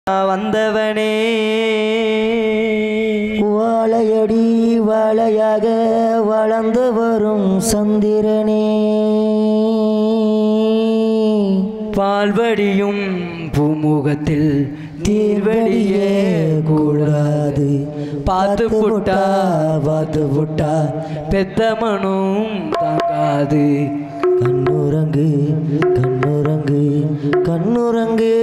வந்தவனே வாழையடி வாழையாக வளர்ந்து வரும் சந்திரனே பால்வடியும் பூமுகத்தில் தீர்வழியே கூடாது பார்த்து புட்டா பார்த்து புட்டா பெத்தமனும் தாங்காது கண்ணுறங்கு கண்ணுறங்கு கண்ணுறங்கு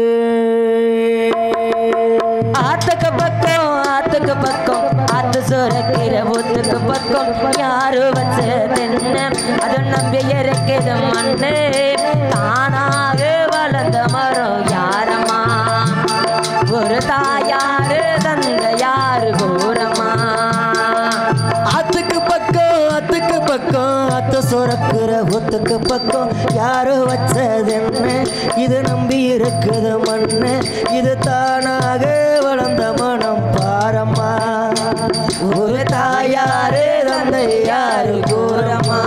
ஆத்துக்கு பக்கம் ஆத்துக்கு பக்கம் ஆத்து சுரக்கிற ஊத்துக்கு பக்கம் யாரு வச்ச தென்ன அது நம்பி இருக்குது மண்ணு தானாக வளர்ந்த மரம் யாரம்மா ஒரு தாயாரு தந்த யாரு கூறம்மா ஆத்துக்கு பக்கம் ஆத்துக்கு பக்கம் ஆத்து சுரக்கிற ஒத்துக்கு பக்கம் யாரோ வச்சது என்ன இது நம்பி இருக்குது மண்ணு இது தானாக வளர்ந்த மனம் பாரம்மா ஒரு தாயாரு தந்தை யாரு கூறம்மா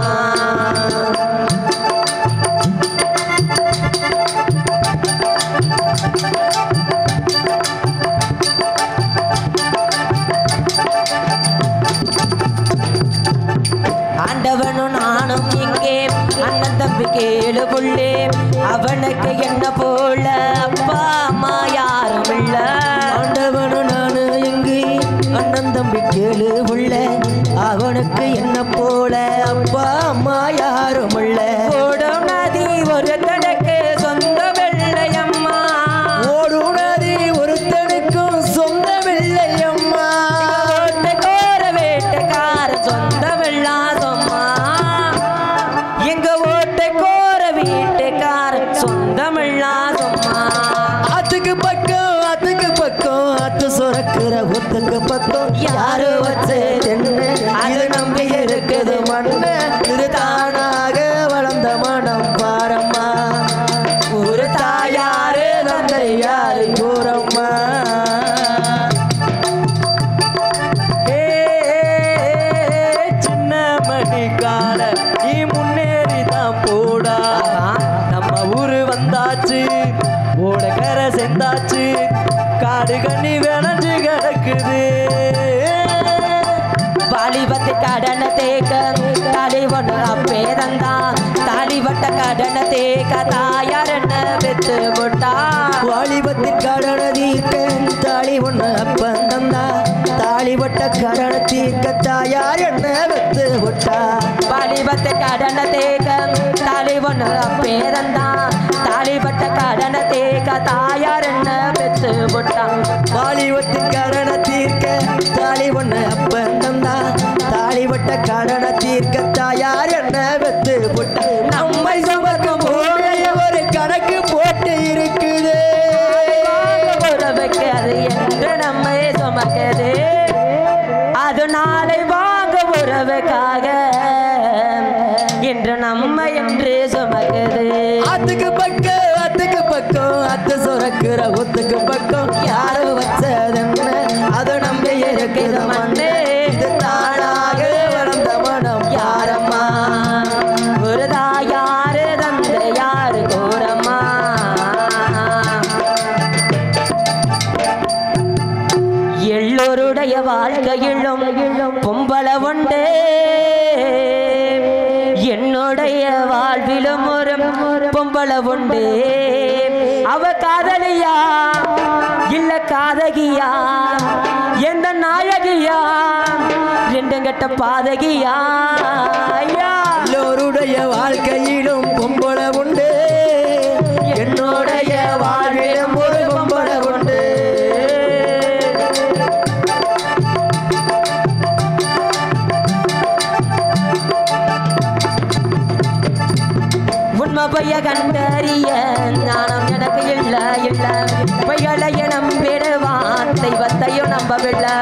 ஆண்டவனும் நானும் இங்கே அண்ணன் தம்பி கேளு புள்ளே அவனுக்கு என்ன போல அப்பா அம்மா யாரும் இல்ல ஆண்டவனும் நானு எங்கு அண்ணன் தம்பி கேளு உள்ள அவனுக்கு என்ன போல அப்பா அம்மா யாரும் இல்ல ஓடும் நதி ஒரு தடக்கு சொந்த வெள்ளையம்மா ஓடும் நதி ஒருத்தனுக்கும் சொந்தமில்லை அம்மா ஓட்டை கோர வேட்டைக்கார சொந்த வெள்ளாசம்மா எங்க ஓட்டை கோர வீட்டுக்கார சொந்த வெள்ளாசம்மா ஆத்துக்கு பக்கம் ஆத்துக்கு பக்கம் ஆத்து சுரக்கிற ஒத்துக்கு பக்கம் யாரு வச்சு என்ன அது நம்பி இருக்குது மண்ணு இது தானாக வளர்ந்த மனம் பாரம்மா ஒரு தாயாரு தந்தை யாரு கூறம்மா ஏ, சின்ன மணிக்கால நீ முன்னேறி தான் போடா நம்ம ஊரு வந்தாச்சு ஓட கரை செந்தாச்சு காடு கண்ணி விளைஞ்சு கிடக்குது வாலிபத்து கடன தேக்க தாலி ஒண்ணு அப்பே தந்தான் தாலி வட்ட கடன தேக்க தாயார் என்ன பெத்து போட்டா வாலிபத்தின் கடன தீர்க்க தாலி ஒண்ணு அப்பந்தந்தா தாலி வட்ட கடன தீர்க்க தாயார் என்ன வெத்து விட்டா வாலிபத்து கடன தேக்க தாலி ஒண்ணு அப்பே தந்தான் தாலி வட்ட கடன தேக்க தாயார் என்ன பெத்து போட்டா வாலிபத்தின் கடன தீர்க்க தாலி ஒண்ணு அப்பந்தந்தா தாலி வட்ட கடன தீர்க்க தாயார் என்ன வெத்து விட்டா நம்மை சுமக்கும் போடைய ஒரு கணக்கு போட்டு இருக்குது உறவுக்கு அது என்று நம்மை சுமக்குது அது நாளை வாங்க உறவுக்காக இன்று நம்ம என்று சுமக்குது ஆத்துக்கு பக்கம் ஆத்துக்கு பக்கம் அத்து சுரக்கிற ஒத்துக்கு பக்கம் யாரு வச்சதென்ன அது நம்பி இருக்குது மண்ணு இது தானாக வளர்ந்த மனம் யாரம்மா ஒரு தாயாரு தந்த யாரு கோரம்மா எல்லோருடைய வாழ்க்கையிலும் பொம்பள உண்டு என்னுடைய வாழ்விலும் ஒரு பொம்பள உண்டு அவ காதலியா இல்ல காதகியா எந்த நாயகியா ரெண்டும் கெட்ட பாதகியா ஐயா எல்லோருடைய வாழ்க்கையிலும் பொம்பள உண்டு என்னுடைய வாழ்விலும் ஒரு பொம்பள உண்டு உண்மை பொய்ய கண்டறிய ஞானம் எனக்கு இல்ல இல்ல பொய்களை நம்பிடுவான் தெய்வத்தையும் நம்பவில்லை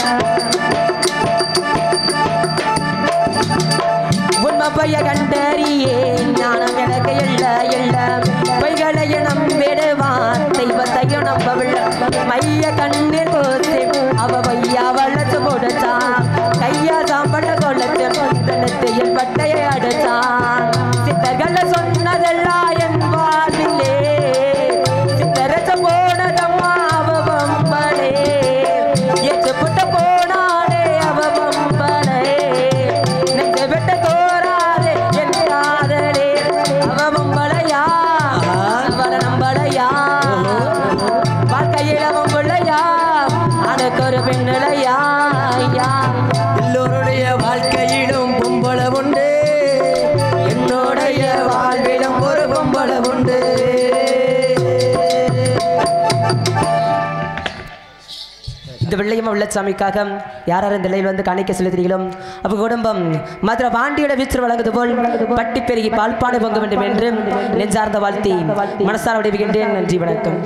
உண்மை பொய்ய கண்டறியே ஞானம் எனக்கு இல்ல இல்ல பொய்களை நம்பிடுவான் தெய்வத்தையும் நம்பவில்லை மைய கண்ணீர் கோசி அவ பொய்யா வளர்த்து கொடுத்தான் கையா சாம்பட கொள்ளத்து தனத்தையில் பட்டையை அடைச்சான் சித்தர்கள் சொன்னதெல்லாம் என் வாழ்விலே சித்தரச போனதம்மா ஒரு பெண்ணிலையா ஐயா எல்லோருடைய வாழ்க்கையிலும் பொம்பள உண்டு என்னுடைய வாழ்விலும் ஒரு பொம்பள உண்டு இந்த வெள்ளையம்மா வெள்ளச்சாமிக்காக யார் யார் இந்த நிலையில் வந்து காணிக்க செலுத்துறீங்களோ அப்ப குடும்பம் மதுரை பாண்டியோட வீச்சு வழங்குது போல் பட்டி பெருகி பால்பானை பொங்க வேண்டும் என்று நெஞ்சார்ந்த வாழ்த்தி மனசார விடுவிக்கின்றேன் நன்றி வணக்கம்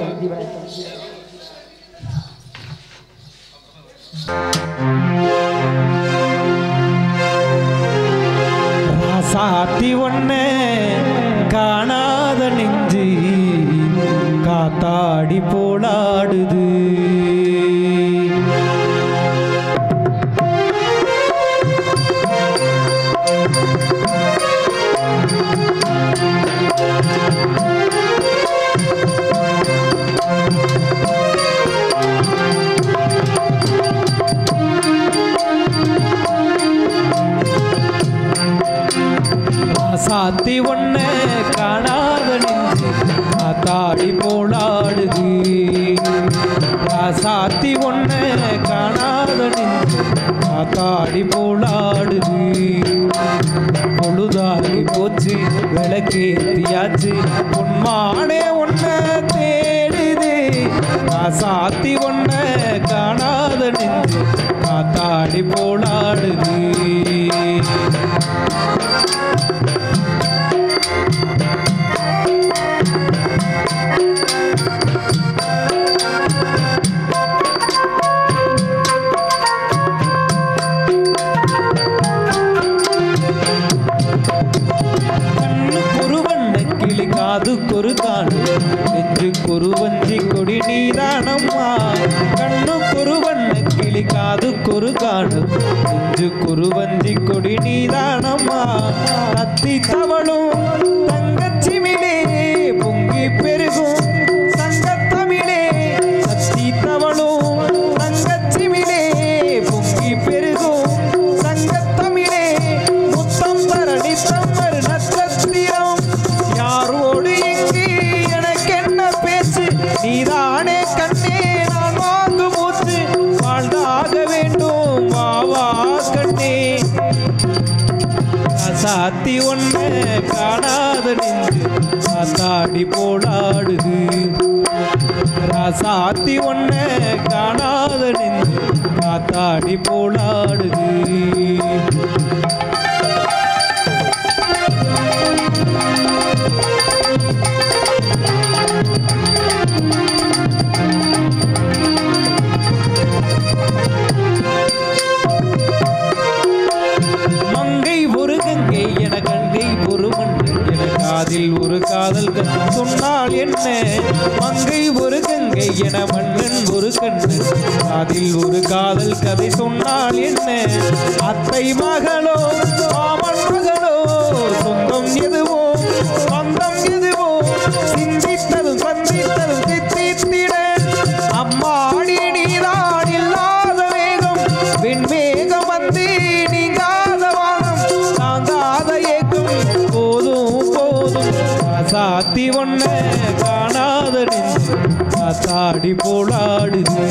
சாத்தி ஒண்ணு காணாத நெஞ்சு காத்தாடி போலாடுது சாத்தி ஒண்ணு காணாத நெஞ்சு காத்தாடி போலாடுது சாத்தி ஒண்ணு காணாத நெஞ்சு காத்தாடி போலாடுது பொழுதாகி போச்சு விளக்கேத்தியாச்சு பொன்மானே ஒன்ன தேடுது சாத்தி ஒன்ன காணாத நெஞ்சு காத்தாடி போலாடுது கண்ணு குருவண்ண கிளி காது கொரு காடு நெஞ்சு குருவஞ்சி கொடி நீதானம்மா கண்ணு குருவண்ண கிளி காது கொரு காடு நெஞ்சு குருவஞ்சி கொடி நீதானம்மா கத்தி தவளும் தங்கச்சிமிழே பொங்கி பெருகும் தங்கத்தமிழே கத்தி தவளும் தங்கச்சிமிழே பொங்கி பெருகும் தங்கத்தமிழே முத்தம் தரணி தம்மர் நட்சத்திரம் யாரோடு எங்கே எனக்கென்ன பேச்சு நீதானே கண்ணே நான் வாங்கு மூச்சு வாழ்ந்தாக வேண்டும் வா வா கண்ணே சாத்தி ஒண்ணு காணாத நெஞ்சு காத்தாடி போடாடுது ராசாத்தி ஒண்ணு காணாத நெஞ்சு காத்தாடி போடாடுது மங்கை ஒரு கங்கை என கங்கை ஒரு மண்ணு என காதில் ஒரு காதல் கதை சொன்னால் என்ன மங்கை ஒரு கங்கை என மன்னன் ஒரு கண்ணு காதில் ஒரு காதல் கதை சொன்னால் என்ன அத்தை மகளோ மாமன் மகளோ சொந்தம் எதுவோ சொந்தம் எதுவோ சிந்தித்ததும் சந்தித்ததும் தித்தித்திட அம்மாடி நீதான் இல்லாத வேகம் வெண்மேகம் வந்து நீங்காத வானம் தாங்காத ஏக்கம் போதும் போதும் சாத்தி ஒன்ன காணாத நெஞ்சு காத்தாடி போலாடுது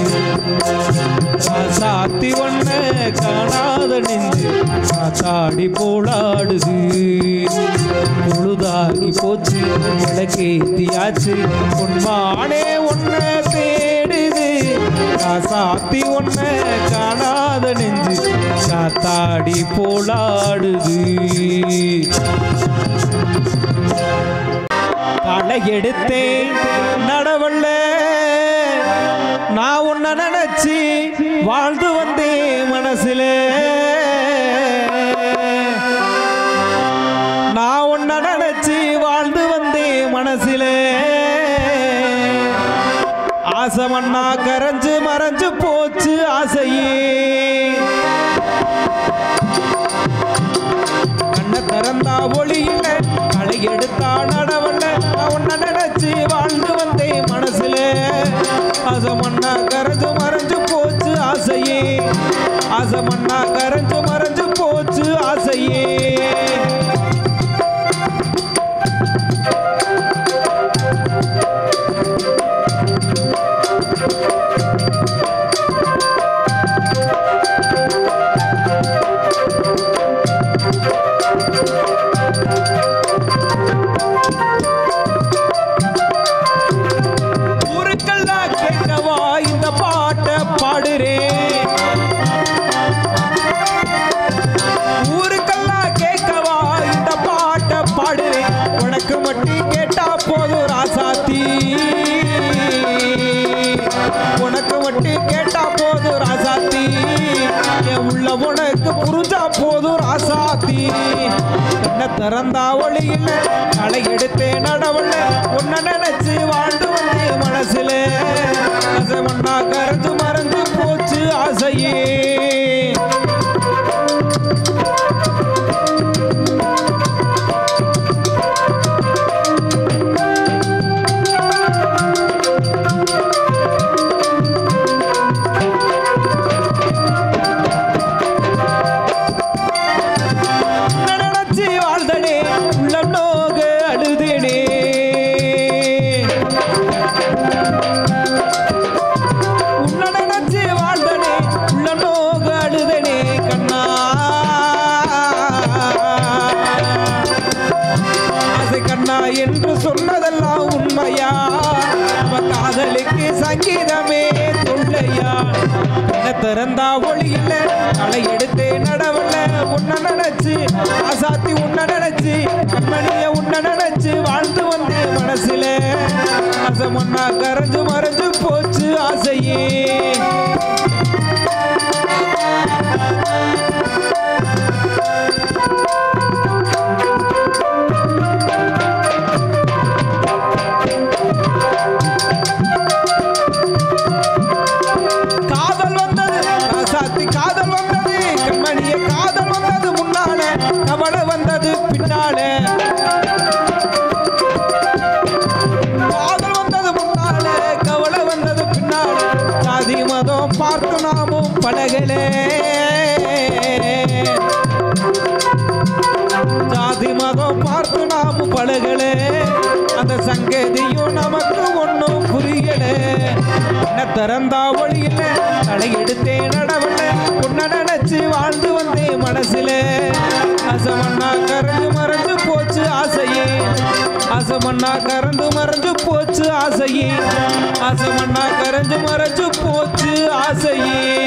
சாத்தி ஒன்ன காணாத நெஞ்சு காத்தாடி போலாடுது பொழுதாகி போச்சு விளக்கேத்தியாச்சு பொன்மானே ஒன்ன தேடுது சாத்தி ஒன்ன காணாத நெஞ்சு காத்தாடி போலாடுது களை எடுத்தேன் நடவல்ல நான் உன்னை நினைச்சு வாழ்ந்து வந்தேன் மனசுல நான் உன்னை நினைச்சு வாழ்ந்து வந்தேன் மனசுல ஆசை மண்ணா கரைஞ்சு மறைஞ்சு போச்சு ஆசையே கண்ணை திறந்தா ஒளி இல்ல களை எடுத்தா நடவல்ல நான் உன்னை நினைச்சு வாழ்ந்து வந்தேன் மனசுல ஆசை மண்ணா கரைஞ்சு மறைஞ்சு போச்சு ஆசையே ஆசை மண்ணா கரைஞ்சு மறைஞ்சு போச்சு ஆசையே கேட்கவா இந்த பாட்டை பாடுறேன் ஊருக்கெல்லாம் கேட்கவா இந்த பாட்டை பாடுறேன் உனக்கு மட்டும் கேட்டா போதும் ராசாத்தி உனக்கு மட்டும் கேட்டா போதும் ராசாத்தி என் உள்ள உனக்கு புரிஞ்சா போதும் ராசாத்தி கண்ணை திறந்தா ஒளி இல்ல களை எடுத்தே நடவுல உன்னை நினைச்சு வாழ்ந்து வந்து மனசுல ஆசை மண்ணா கரைஞ்சு மறைஞ்சு போச்சு ஆசையே உன்னை நினைச்சு வாழ்ந்தனே உள்ள நோக அழுதேனே உன்னை நினைச்சு வாழ்ந்தனே உள்ள நோக அழுதனே கண்ணா ஆசை கண்ணா என்று சொன்னதெல்லாம் உண்மையா நம்ம காதலுக்கு சங்கீதமே தொல்லையா என்ன திறந்தா ஒளி இல்ல களை எடுத்தே நடவல்ல உன்னை நினைச்சு ஆசாத்தி உன்னை நினைச்சு கண்மணிய உன்னை நினைச்சு வாழ்ந்து வந்து மனசுல ஆசை மண்ணா கரைஞ்சு மறைஞ்சு போச்சு ஆசையே காதல் வந்தது ராசாத்தி காதல் வந்தது கண்மணிய காதல் வந்தது முன்னால கவலை வந்தது பின்னால காதல் வந்தது முன்னால கவலை வந்தது பின்னால ஜாதி மதம் பார்த்து நாமும் பழகலே ஜாதி மதம் பார்த்து நாமும் பழகலே அந்த சங்கதியும் நமக்கு ஒன்றும் புரியல என்ன திறந்தா ஒளியில தலை எடுத்தே நடவல உன்னை நினைச்சு வாழ்ந்து வந்தேன் மனசுல அசமண்ணா கரைஞ்சு மறைஞ்சு போச்சு ஆசையே அசமண்ணா கறந்து மறைஞ்சு போச்சு ஆசையே அசமண்ணா கரைஞ்சு மறைஞ்சு போச்சு ஆசையே